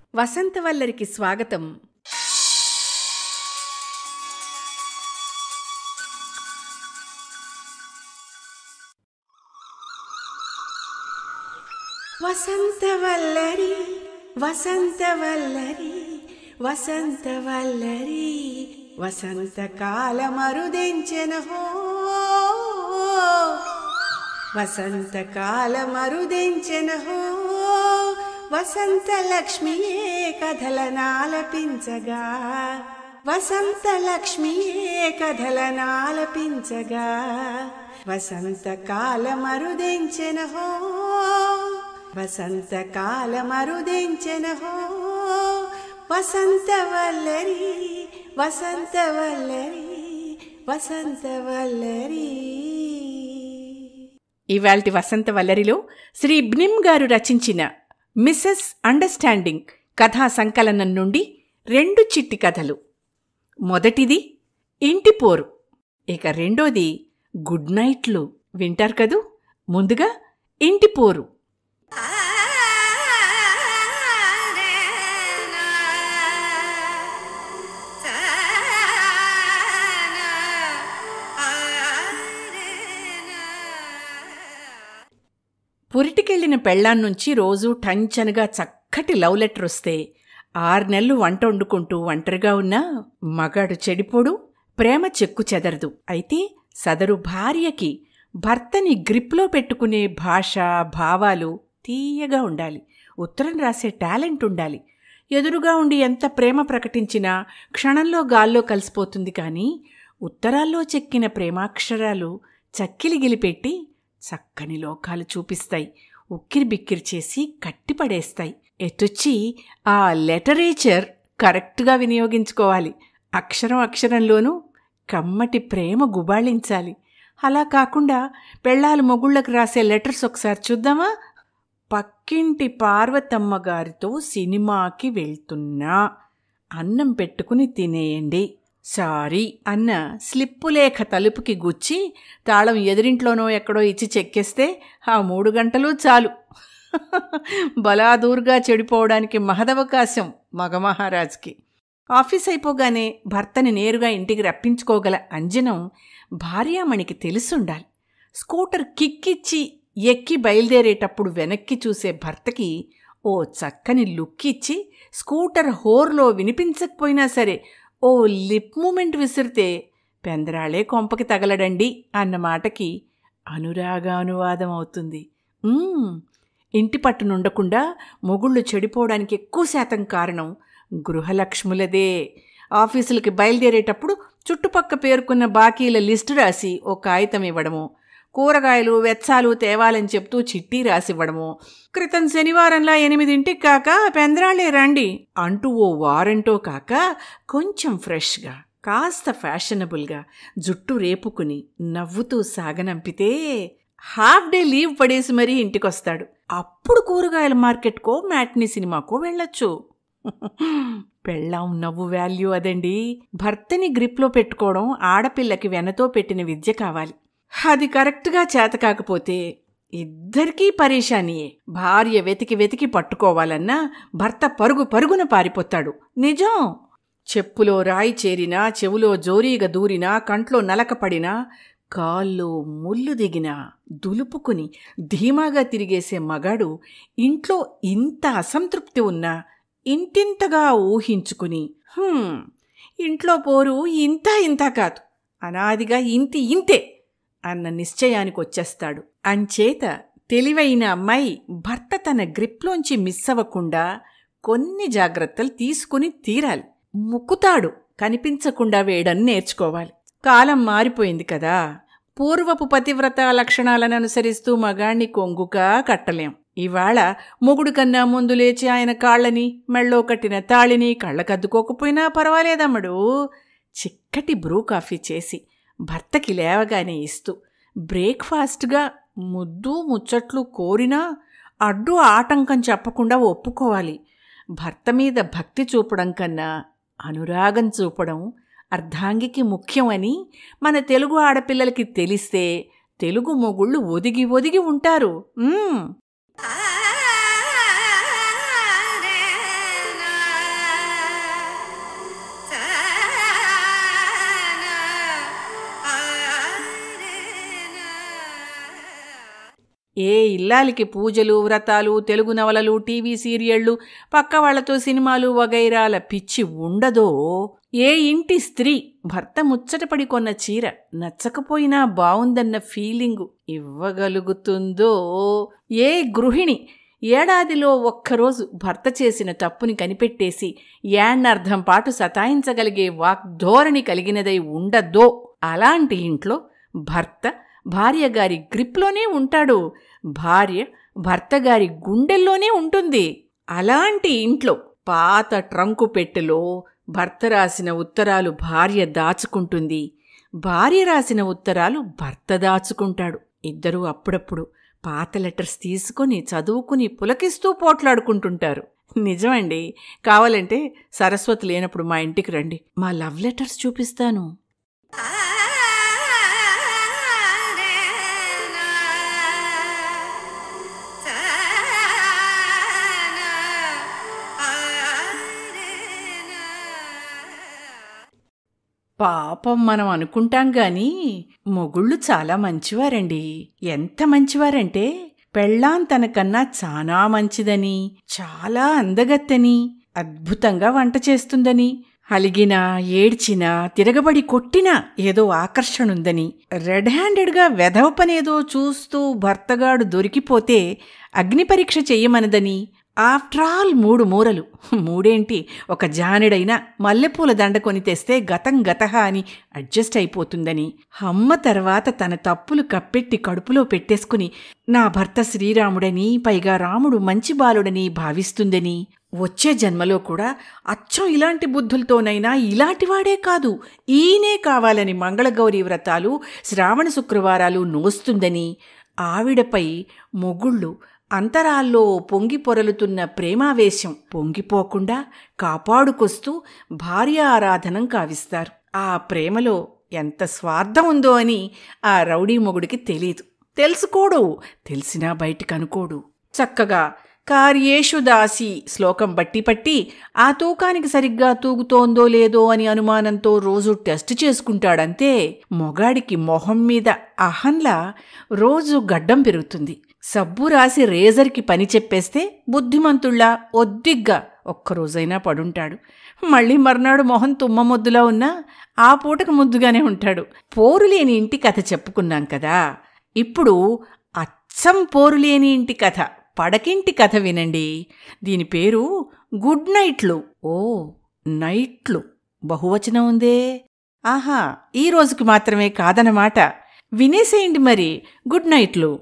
వసంతవల్లరికి స్వాగతం వసంతవల్లరి వసంతవల్లరి వసంతవల్లరి వసంతకాల మరుదెంచెన హో వసంతకాల మరుదెంచెన హో వసంత లక్ష్మియే కథలనాలపించగా వసంత లక్ష్మియే కథలనాలపించగా వసంతకాల మరుదెంచెన హో వసంతకాల మరుదెంచెన హో వసంతవల్లరి వసంతవల్లరి వసంతవల్లరి ఇవాల్టి వసంతవల్లరిలో శ్రీ బ్నిమ్ గారు రచించిన మిస్సెస్ అండర్స్టాండింగ్ కథా సంకలనం నుండి రెండు చిట్టి కథలు మొదటిది ఇంటిపోరు ఇక రెండోది గుడ్ నైట్లు వింటారు కదూ ముందుగా ఇంటిపోరు పురిటికెళ్లిన పెళ్ళాన్నుంచి రోజూ టంచనగా చక్కటి లవ్ లెటర్ వస్తే ఆరు నెలలు వంట వండుకుంటూ ఒంటరిగా ఉన్నా మగాడు చెడిపోడు ప్రేమ చెక్కు చెదరదు అయితే సదరు భార్యకి భర్తని గ్రిప్లో పెట్టుకునే భాష భావాలు తీయగా ఉండాలి ఉత్తరం రాసే టాలెంట్ ఉండాలి ఎదురుగా ఉండి ఎంత ప్రేమ ప్రకటించినా క్షణంలో గాల్లో కలిసిపోతుంది కానీ ఉత్తరాల్లో చెక్కిన ప్రేమాక్షరాలు చక్కిలి గిలిపెట్టి చక్కని లోకాలు చూపిస్తాయి ఉక్కిరి బిక్కిరి చేసి కట్టిపడేస్తాయి ఎటొచ్చి ఆ లెటరేచర్ కరెక్ట్గా వినియోగించుకోవాలి అక్షరం అక్షరంలోనూ కమ్మటి ప్రేమ గుబాళించాలి అలా కాకుండా పెళ్ళాలు మొగుళ్ళకు రాసే లెటర్స్ ఒకసారి చూద్దామా పక్కింటి పార్వతమ్మ గారితో సినిమాకి వెళ్తున్నా అన్నం పెట్టుకుని తినేయండి సారీ అన్న స్లిప్పు లేఖ తలుపుకి గుచ్చి తాళం ఎదురింట్లోనో ఎక్కడో ఇచ్చి చెక్కేస్తే ఆ మూడు గంటలు చాలు బలాదూరుగా చెడిపోవడానికి మహదవకాశం మగమహారాజ్కి ఆఫీస్ అయిపోగానే భర్తని నేరుగా ఇంటికి రప్పించుకోగల అంజనం భార్యామణికి తెలుసుండాలి స్కూటర్ కిక్కిచ్చి ఎక్కి బయలుదేరేటప్పుడు వెనక్కి చూసే భర్తకి ఓ చక్కని లుక్ ఇచ్చి స్కూటర్ హోర్లో వినిపించకపోయినా సరే ఓ లిప్ మూమెంట్ విసిరితే పెందరాళే కొంపకి తగలడండి అన్న మాటకి అనురాగానువాదం అవుతుంది ఇంటి పట్టునుండకుండా మొగుళ్ళు చెడిపోవడానికి ఎక్కువ శాతం కారణం గృహలక్ష్ములదే ఆఫీసులకి బయలుదేరేటప్పుడు చుట్టుపక్క పేర్కొన్న బాకీల లిస్టు రాసి ఓ కాగితం ఇవ్వడము కూరగాయలు వెచ్చాలు తేవాలని చెప్తూ చిట్టి రాసివ్వడము క్రితం శనివారంలా ఎనిమిదింటికి కాక పెందరాళ్ళే రండి అంటూ ఓ వారంటో కాక కొంచెం ఫ్రెష్గా కాస్త ఫ్యాషనబుల్గా జుట్టు రేపుకుని నవ్వుతూ సాగనంపితే హాఫ్ డే లీవ్ పడేసి మరీ ఇంటికొస్తాడు అప్పుడు కూరగాయల మార్కెట్కో మ్యాట్నీ సినిమాకో వెళ్ళొచ్చు పెళ్ళాం నవ్వు వాల్యూ అదండి భర్తని గ్రిప్లో పెట్టుకోవడం ఆడపిల్లకి వెనతో పెట్టిన విద్య కావాలి అది కరెక్ట్గా చేత కాకపోతే ఇద్దరికీ పరేషానియే భార్య వెతికి వెతికి పట్టుకోవాలన్నా భర్త పరుగు పరుగున పారిపోతాడు నిజం చెప్పులో రాయి చేరినా చెవులో జోరీగా దూరినా కంట్లో నలకపడినా కాల్లో ముళ్ళు దిగినా దులుపుకుని ధీమాగా తిరిగేసే మగాడు ఇంట్లో ఇంత అసంతృప్తి ఉన్నా ఇంటింతగా ఊహించుకుని ఇంట్లో పోరు ఇంత ఇంత కాదు అనాదిగా ఇంతి ఇంతే అన్న నిశ్చయానికి వచ్చేస్తాడు అంచేత తెలివైన అమ్మాయి భర్త తన గ్రిప్లోంచి మిస్ అవ్వకుండా కొన్ని జాగ్రత్తలు తీసుకుని తీరాలి ముక్కుతాడు కనిపించకుండా వేయడం నేర్చుకోవాలి కాలం మారిపోయింది కదా పూర్వపు పతివ్రత లక్షణాలను అనుసరిస్తూ మగాణ్ణి కొంగుగా కట్టలేం ఇవాళ మొగుడు కన్నా ముందు లేచి ఆయన కాళ్ళని మెళ్ళో కట్టిన తాళిని కళ్ళకద్దుకోకపోయినా పర్వాలేదమ్మడు చిక్కటి బ్రూ కాఫీ చేసి భర్తకి లేవగానే ఇస్తూ బ్రేక్ఫాస్ట్గా ముద్దు ముచ్చట్లు కోరినా అడ్డు ఆటంకం చెప్పకుండా ఒప్పుకోవాలి భర్త మీద భక్తి చూపడం కన్నా అనురాగం చూపడం అర్ధాంగికి ముఖ్యం అని మన తెలుగు ఆడపిల్లలకి తెలిస్తే తెలుగు మొగుళ్ళు ఒదిగి ఒదిగి ఉంటారు మ్మ్. ఆ ఏ ఇల్లాలికి పూజలు వ్రతాలు తెలుగు నవలలు టీవీ సీరియళ్లు పక్క వాళ్లతో సినిమాలు వగైరాల పిచ్చి ఉండదో ఏ ఇంటి స్త్రీ భర్త ముచ్చటపడి కొన్న చీర నచ్చకపోయినా బావుందన్న ఫీలింగు ఇవ్వగలుగుతుందో ఏ గృహిణి ఏడాదిలో ఒక్కరోజు భర్త చేసిన తప్పుని కనిపెట్టేసి యాండర్థం పాటు సతాయించగలిగే వాగ్ధోరణి కలిగినదై ఉండదో అలాంటి ఇంట్లో భర్త భార్య గారి గ్రిప్లోనే ఉంటాడు భార్య భర్త గారి గుండెల్లోనే ఉంటుంది అలాంటి ఇంట్లో పాత ట్రంకు పెట్టెలో భర్త రాసిన ఉత్తరాలు భార్య దాచుకుంటుంది భార్య రాసిన ఉత్తరాలు భర్త దాచుకుంటాడు ఇద్దరూ అప్పుడప్పుడు పాత లెటర్స్ తీసుకొని చదువుకుని పులకిస్తూ పోట్లాడుకుంటుంటారు నిజమండి కావాలంటే సరస్వతి లేనప్పుడు మా ఇంటికి రండి మా లవ్ లెటర్స్ చూపిస్తాను పాపం మనం అనుకుంటాం గాని మొగుళ్ళు చాలా మంచివారండి ఎంత మంచివారంటే పెళ్ళాం తనకన్నా చాలా మంచిదని చాలా అందగత్తని అద్భుతంగా వంట చేస్తుందని అలిగినా ఏడ్చినా తిరగబడి కొట్టినా ఏదో ఆకర్షణుందని రెడ్ హ్యాండెడ్గా వెధవ పనేదో చూస్తూ భర్తగాడు దొరికిపోతే అగ్ని పరీక్ష చెయ్యమనదని ఆఫ్టర్ ఆల్ మూడు మూరలు మూడేంటి ఒక జానెడైనా మల్లెపూల దండ కొని తెస్తే గతం గతహ అని అడ్జస్ట్ అయిపోతుందని అమ్మ తర్వాత తన తప్పులు కప్పెట్టి కడుపులో పెట్టేసుకుని నా భర్త శ్రీరాముడని పైగా రాముడు మంచి బాలుడని భావిస్తుందని వచ్చే జన్మలో కూడా అచ్చం ఇలాంటి బుద్ధులతోనైనా ఇలాంటివాడే కాదు ఈయనే కావాలని మంగళగౌరి వ్రతాలు శ్రావణ శుక్రవారాలు నోస్తుందని ఆవిడపై మొగుళ్ళు అంతరాల్లో పొంగి పొరలుతున్న ప్రేమావేశం పొంగిపోకుండా కాపాడుకొస్తూ భార్య ఆరాధనం కావిస్తారు ఆ ప్రేమలో ఎంత స్వార్థం ఉందో అని ఆ రౌడీ మొగుడికి తెలీదు తెలుసుకోడు తెలిసినా బయటికి అనుకోడు చక్కగా కార్యేషు దాసి శ్లోకం బట్టి పట్టి ఆ తూకానికి సరిగ్గా తూగుతోందో లేదో అని అనుమానంతో రోజు టెస్ట్ చేసుకుంటాడంతే మొగాడికి మొహం మీద అహంలా రోజు గడ్డం పెరుగుతుంది సబ్బు రాసి రేజర్కి పని చెప్పేస్తే బుద్ధిమంతుళ్ళా ఒద్దిగ్గా ఒక్కరోజైనా పడుంటాడు మళ్ళీ మర్నాడు మొహం తుమ్మమొద్దులా ఉన్నా ఆ పూటకు ముద్దుగానే ఉంటాడు పోరులేని ఇంటి కథ చెప్పుకున్నాం కదా ఇప్పుడు అచ్చం పోరులేని ఇంటి కథ పడకింటి కథ వినండి దీని పేరు గుడ్ నైట్లు ఓ నైట్లు బహువచనం ఉందే ఆహా ఈ రోజుకి మాత్రమే కాదనమాట వినేసేయండి మరి గుడ్ నైట్లు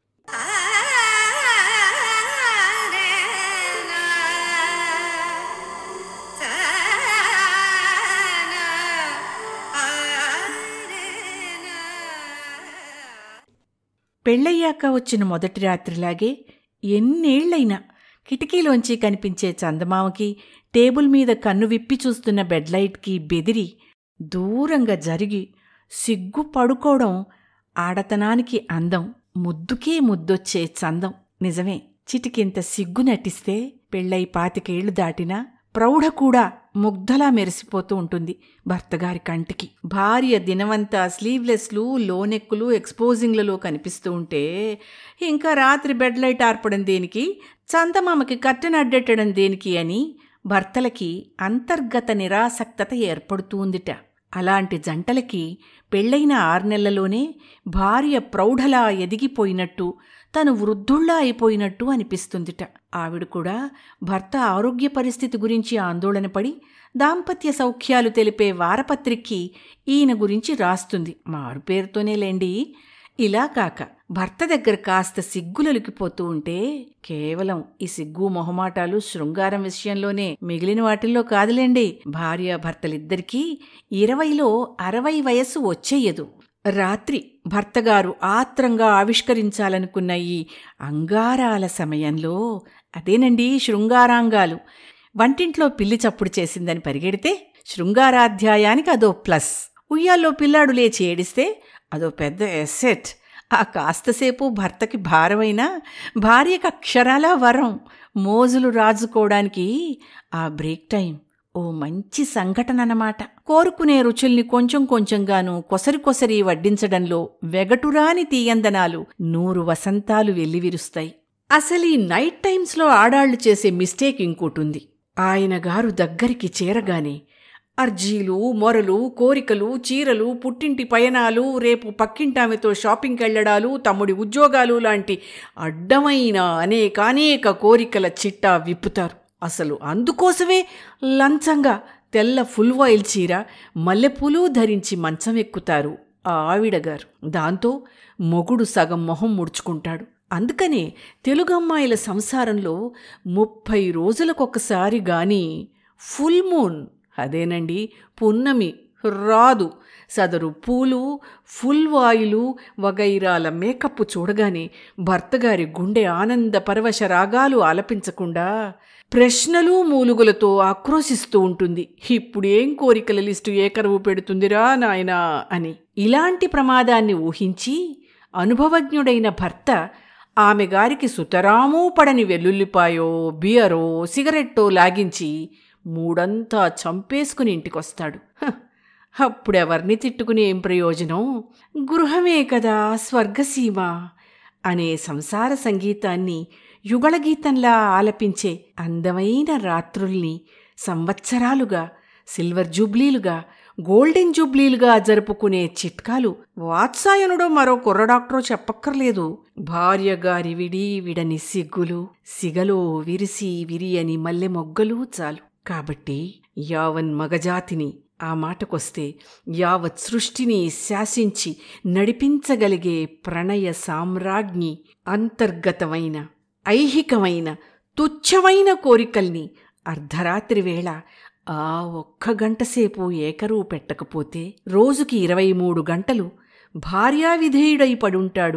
పెళ్ళయ్యాక వచ్చిన మొదటి రాత్రిలాగే ఎన్నేళ్లైనా కిటికీలోంచి కనిపించే చందమామకి టేబుల్ మీద కన్ను విప్పి చూస్తున్న బెడ్లైట్కి బెదిరి దూరంగా జరిగి సిగ్గు పడుకోవడం ఆడతనానికి అందం ముద్దుకే ముద్దొచ్చే చందం నిజమే చిటికింత సిగ్గు నటిస్తే పెళ్ళై పాతికేళ్లు దాటినా ప్రౌఢ కూడా ముగ్ధలా మెరిసిపోతూ ఉంటుంది భర్తగారి కంటికి భార్య దినవంతా స్లీవ్లెస్లు లోనెక్కులు ఎక్స్పోజింగ్లలో కనిపిస్తూ ఉంటే ఇంకా రాత్రి బెడ్ లైట్ ఆర్పడం దేనికి చందమామకి కట్టెన అడ్డెట్టడం దేనికి అని భర్తలకి అంతర్గత నిరాసక్తత ఏర్పడుతూందిట అలాంటి జంటలకి పెళ్లైన ఆరు నెలల్లోనే భార్య ప్రౌఢలా ఎదిగిపోయినట్టు తను వృద్ధుళ్లా అయిపోయినట్టు అనిపిస్తుందిట ఆవిడ కూడా భర్త ఆరోగ్య పరిస్థితి గురించి ఆందోళనపడి దాంపత్య సౌఖ్యాలు తెలిపే వారపత్రిక్కి ఈయన గురించి రాస్తుంది మారు పేరుతోనే లేండి ఇలా కాక భర్త దగ్గర కాస్త సిగ్గులొలికిపోతూ ఉంటే కేవలం ఈ సిగ్గు మొహమాటాలు శృంగారం విషయంలోనే మిగిలిన వాటిల్లో కాదులేండి భార్య భర్తలిద్దరికీ ఇరవైలో అరవై వయస్సు వచ్చేయదు రాత్రి భర్తగారు ఆత్రంగా ఆవిష్కరించాలనుకున్న ఈ అంగారాల సమయంలో అదేనండి శృంగారాంగాలు వంటింట్లో పిల్లి చప్పుడు చేసిందని పరిగెడితే శృంగారాధ్యాయానికి అదో ప్లస్ ఉయ్యాల్లో పిల్లాడు లేచి ఏడిస్తే అదో పెద్ద ఎస్సెట్ ఆ కాస్తసేపు భర్తకి భారమైనా భార్యకు అక్షరాలా వరం మోజులు రాజుకోవడానికి ఆ బ్రేక్ టైం ఓ మంచి సంఘటన అన్నమాట కోరుకునే రుచుల్ని కొంచెం కొంచెంగాను కొసరి కొసరి వడ్డించడంలో వెగటురాని తీయందనాలు నూరు వసంతాలు వెల్లివిరుస్తాయి అసలు ఈ నైట్ టైమ్స్లో ఆడాళ్లు చేసే మిస్టేక్ ఇంకోటుంది ఆయన గారు దగ్గరికి చేరగానే అర్జీలు మొరలు కోరికలు చీరలు పుట్టింటి పయనాలు రేపు పక్కింటామెతో షాపింగ్కెళ్లడాలు తమ్ముడి ఉద్యోగాలు లాంటి అడ్డమైన అనేకానేక కోరికల చిట్టా విప్పుతారు అసలు అందుకోసమే లంచంగా తెల్ల ఫుల్ వాయిల్ చీర మల్లెపూలు ధరించి మంచం ఎక్కుతారు ఆ ఆవిడగారు దాంతో మొగుడు సగం మొహం ముడుచుకుంటాడు అందుకనే తెలుగమ్మాయిల సంసారంలో ముప్పై రోజులకొకసారి గాని ఫుల్ మూన్ అదేనండి పున్నమి రాదు సదరు పూలు ఫుల్ వాయులు వగైరాల మేకప్ చూడగానే భర్తగారి గుండె ఆనంద పరవశ రాగాలు ఆలపించకుండా ప్రశ్నలు మూలుగులతో ఆక్రోశిస్తూ ఉంటుంది ఇప్పుడేం కోరికల లిస్టు ఏకరువు పెడుతుందిరా నాయనా అని ఇలాంటి ప్రమాదాన్ని ఊహించి అనుభవజ్ఞుడైన భర్త ఆమె గారికి సుతరామూ పడని వెల్లుల్లిపాయో బియరో సిగరెట్టో లాగించి మూడంతా చంపేసుకుని ఇంటికొస్తాడు హ, అప్పుడెవర్ని తిట్టుకుని ఏం ప్రయోజనం గృహమే కదా స్వర్గసీమ అనే సంసార సంగీతాన్ని యుగళగీతంలా ఆలపించే అందమైన రాత్రుల్ని సంవత్సరాలుగా సిల్వర్ జూబ్లీలుగా గోల్డెన్ జూబ్లీలుగా జరుపుకునే చిట్కాలు వాత్సాయనుడో మరో కుర్ర డాక్టరో చెప్పక్కర్లేదు భార్య గారి విడి విడని సిగ్గులు సిగలో విరిసి విరియని మల్లె మొగ్గలు చాలు కాబట్టి యావన్ మగజాతిని ఆ మాటకొస్తే యావత్ సృష్టిని శాసించి నడిపించగలిగే ప్రణయ సామ్రాజ్ఞి అంతర్గతమైన ఐహికమైన తుచ్చమైన కోరికల్ని అర్ధరాత్రి వేళ ఆ ఒక్క గంటసేపు ఏకరువు పెట్టకపోతే రోజుకి ఇరవై మూడు గంటలు భార్యావిధేయుడై పడుంటాడు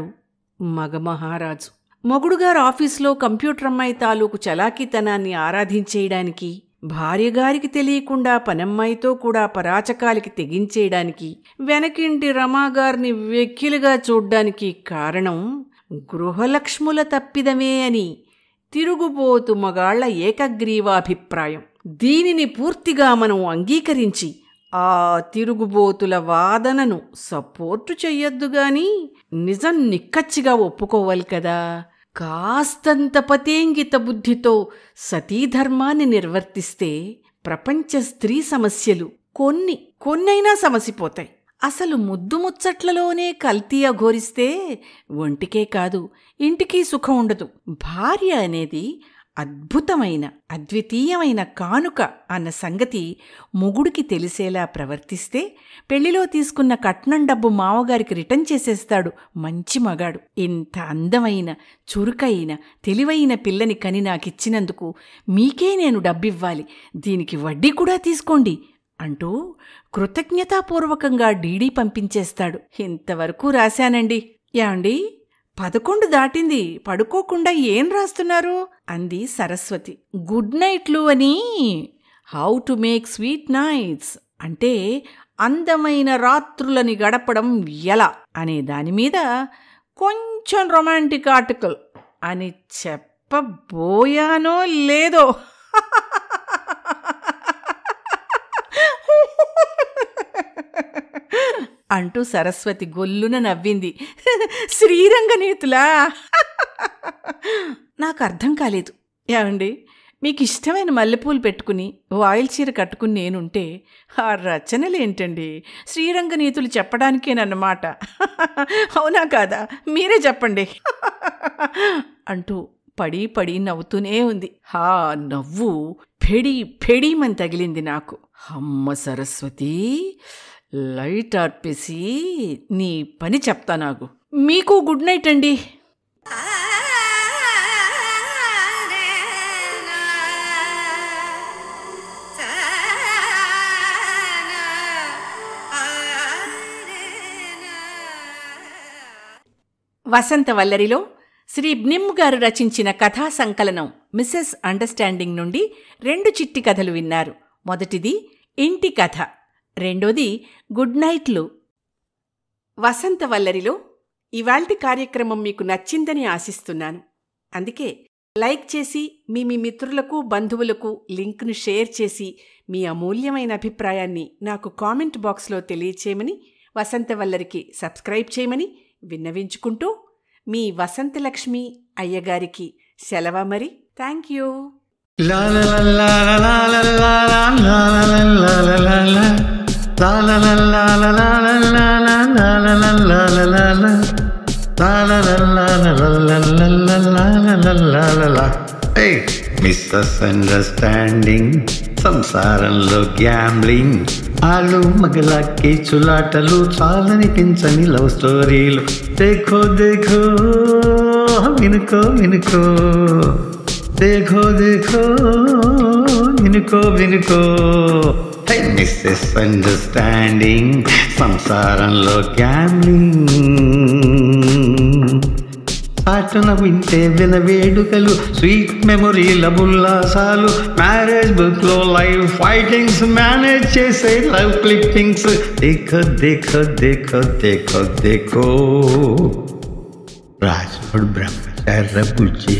మగమహారాజు మొగుడుగారు ఆఫీస్లో కంప్యూటర్ అమ్మాయి తాలూకు చలాకీతనాన్ని ఆరాధించేయడానికి భార్యగారికి తెలియకుండా పనమ్మాయితో కూడా పరాచకాలికి తెగించేయడానికి వెనకింటి రమాగారిని వెక్కిలుగా చూడ్డానికి కారణం గృహలక్ష్ముల తప్పిదమే అని తిరుగుబోతు మగాళ్ల ఏకగ్రీవాభిప్రాయం దీనిని పూర్తిగా మనం అంగీకరించి ఆ తిరుగుబోతుల వాదనను సపోర్టు చెయ్యొద్దుగాని నిజం నిక్కచ్చిగా ఒప్పుకోవాలి కదా కాస్తంత పతేంగిత బుద్ధితో సతీధర్మాన్ని నిర్వర్తిస్తే ప్రపంచ స్త్రీ సమస్యలు కొన్ని కొన్నైనా సమసిపోతాయి అసలు ముద్దు ముచ్చట్లలోనే కల్తీ అఘోరిస్తే ఒంటికే కాదు ఇంటికి సుఖం ఉండదు భార్య అనేది అద్భుతమైన అద్వితీయమైన కానుక అన్న సంగతి మొగుడికి తెలిసేలా ప్రవర్తిస్తే పెళ్లిలో తీసుకున్న కట్నం డబ్బు మావగారికి రిటర్న్ చేసేస్తాడు మంచి మగాడు ఇంత అందమైన చురుకైన తెలివైన పిల్లని కని నాకిచ్చినందుకు మీకే నేను డబ్బివ్వాలి దీనికి వడ్డీ కూడా తీసుకోండి అంటూ కృతజ్ఞతాపూర్వకంగా డీడీ పంపించేస్తాడు ఇంతవరకు రాశానండి యాండి పదకొండు దాటింది పడుకోకుండా ఏం రాస్తున్నారు అంది సరస్వతి గుడ్ నైట్లు అని how to make sweet nights అంటే అందమైన రాత్రులని గడపడం ఎలా అనే దాని మీద కొంచెం రొమాంటిక్ ఆర్టికల్ అని చెప్పబోయానో లేదో అంటూ సరస్వతి గొల్లున నవ్వింది శ్రీరంగనీతులా నాకు అర్థం కాలేదు ఏమండి మీకు ఇష్టమైన మల్లెపూలు పెట్టుకుని ఆయిల్ చీర కట్టుకుని నేనుంటే ఆ రచనలేంటండి శ్రీరంగనీతులు చెప్పడానికేనన్నమాట అవునా కాదా మీరే చెప్పండి అంటూ పడి పడి నవ్వుతూనే ఉంది హా నవ్వు ఫెడి ఫెడీమని తగిలింది నాకు అమ్మ సరస్వతి లైట్ ఆర్పేసి నీ పని చెప్తా నాకు మీకు గుడ్ నైట్ అండి వసంత వల్లరిలో శ్రీ బ్నిమ్ గారు రచించిన కథా సంకలనం మిస్సెస్ అండర్స్టాండింగ్ నుండి రెండు చిట్టి కథలు విన్నారు మొదటిది ఇంటి కథ రెండోది గుడ్ నైట్లు వసంత వల్లరిలో ఇవాల్టి కార్యక్రమం మీకు నచ్చిందని ఆశిస్తున్నాను అందుకే లైక్ చేసి మీ మీ మిత్రులకు బంధువులకు లింక్ను షేర్ చేసి మీ అమూల్యమైన అభిప్రాయాన్ని నాకు కామెంట్ బాక్స్లో తెలియచేయమని వసంతవల్లరికి సబ్స్క్రైబ్ చేయమని విన్నవించుకుంటూ మీ వసంతలక్ష్మి అయ్యగారికి సెలవ మరి thank you La la la la la la la la la la la la la la la. La la la la la la la la la la la la la la la la. La la la la la la la la la la la la la la. Hey, misunderstanding సంసారంలో gambling ఆలు మగల కేచులాటలు చాలనిపించని love స్టోరీలు దేఖో దేఖో వినుకో వినుకో देखो देखो వినుకో వినుకో మిస్సెస్ అండర్స్టాండింగ్ సంసారంలో గ్యామ్లింగ్ పాటన వింటే విన వేడుకలు స్వీట్ మెమొరీల ఉల్లాసాలు మ్యారేజ్ బుక్ లో లైవ్ ఫైటింగ్స్ మేనేజ్ చేసే లైవ్ క్లిప్పింగ్స్ దేఖో దేఖో దేఖో దేఖో దేఖో రాజోడ్ బ్రహ్మచార్య బుజ్జి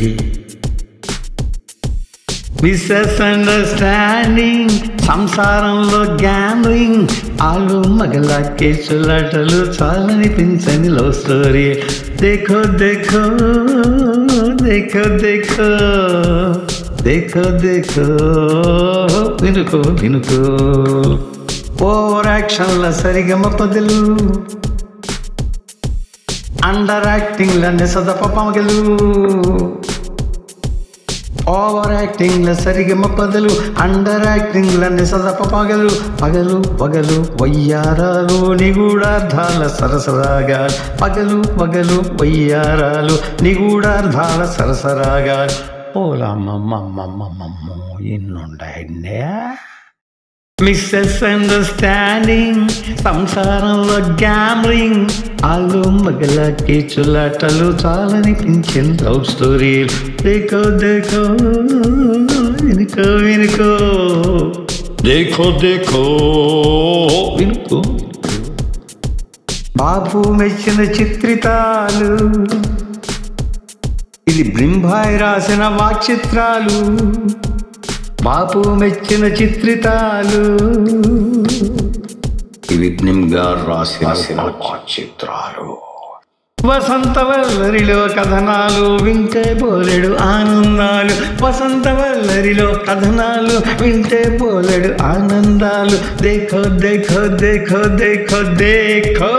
మిస్అండర్స్టాండింగ్ సంసారంలో గ్యాంబ్లింగ్ ఆలు మగల కేసులాటలు చాలనిపించని లవ్ స్టోరీ దేఖో దేఖో దేఖో దేఖో దేఖో దేఖో వినుకో వినుకో ఓవర్ యాక్షన్ల సరిగమ పదులు అండర్ యాక్టింగ్ల నెసదప పమగలు ఓవర్ యాక్టింగ్ల సరిగమ పదలు అండర్ యాక్టింగ్ల నిసదప పగలు పగలు పగలు వయ్యారాలు నిగూఢార్థాల సరసరాగా పగలు పగలు వయ్యారాలు నిగూఢార్థాల సరసరాగా ఓలమ్మమ్మమ్మమ్మమ్మో ఎన్నుండే మిస్సెస్ అండర్స్టాండింగ్ సంసారంలో గ్యామ్లింగ్ ఆలు మగల కేచులాటలు చాలనిపించిన లవ్ స్టోరీలు దేకో దేకో వినుకో వినుకో దేఖో దేఖో వినుకో బాబు మెచ్చిన చిత్రితాలు ఇది బ్రింభాయ్ రాసిన వాక్చిత్రాలు బాపు మెచ్చిన చిత్రితాలు ఇవి గారు రాసిన చిత్రాలు వసంతవల్లరిలో కథనాలు వింటే బోలెడు ఆనందాలు వసంతవల్లరిలో కథనాలు వింటే బోలెడు ఆనందాలు దేఖో దేఖో దేఖో దేఖో దేఖో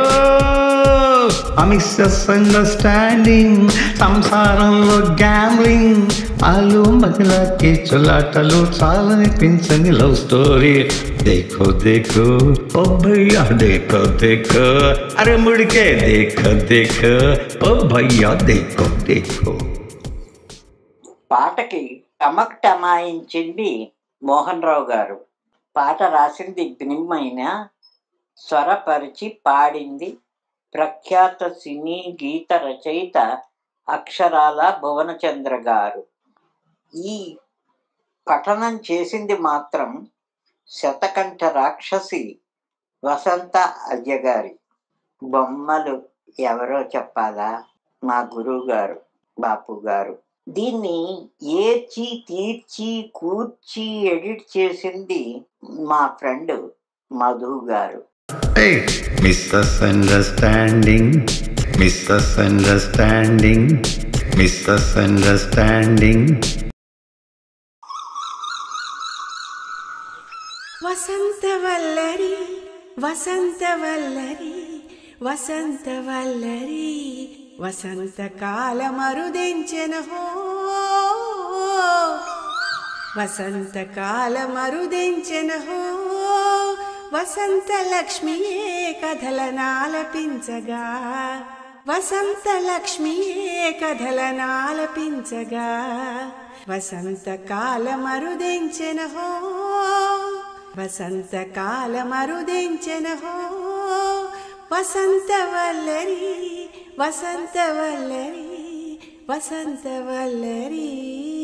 మిస్అండర్స్టాండింగ్ సంసారంలో గ్యాంబ్లింగ్ ఆలు మగల కేచులాటలు చాలనిపించని లవ్ స్టోరీ దేఖో దేఖో ఓ భయ్యా దేఖో దేఖో అరే ముడికే దేఖో దేఖో ఓ భయ్యా దేఖో దేఖో పాటకి టమక్ టమాయించింది మోహన్ రావు గారు పాట రాసింది జ్ఞిమైన స్వరపరిచి పాడింది ప్రఖ్యాత సినీ గీత రచయిత అక్షరాల భువనచంద్ర గారు ఈ పఠనం చేసింది మాత్రం శతకంఠ రాక్షసి వసంత అయ్యగారి బొమ్మలు ఎవరో చెప్పాలా మా గురువు గారు బాపు గారు దీన్ని ఏర్చి తీర్చి కూర్చి ఎడిట్ చేసింది మా ఫ్రెండ్ మధు గారు Hey, misunderstanding, misunderstanding, misunderstanding. వసంతవల్లరి వసంతవల్లరి వసంతవల్లరి వసంతకాల మరుదెంచెన హో వసంతకాల మరుదెంచెన హో వసంత లక్ష్మియే కథలనాలపించగా వసంత లక్ష్మియే కథలనాలపించగా వసంతకాల మరుదెంచెన హో వసంతకాల మరుదెంచెన హో వసంతవల్లరి వసంతవల్లరి వసంతవల్లరి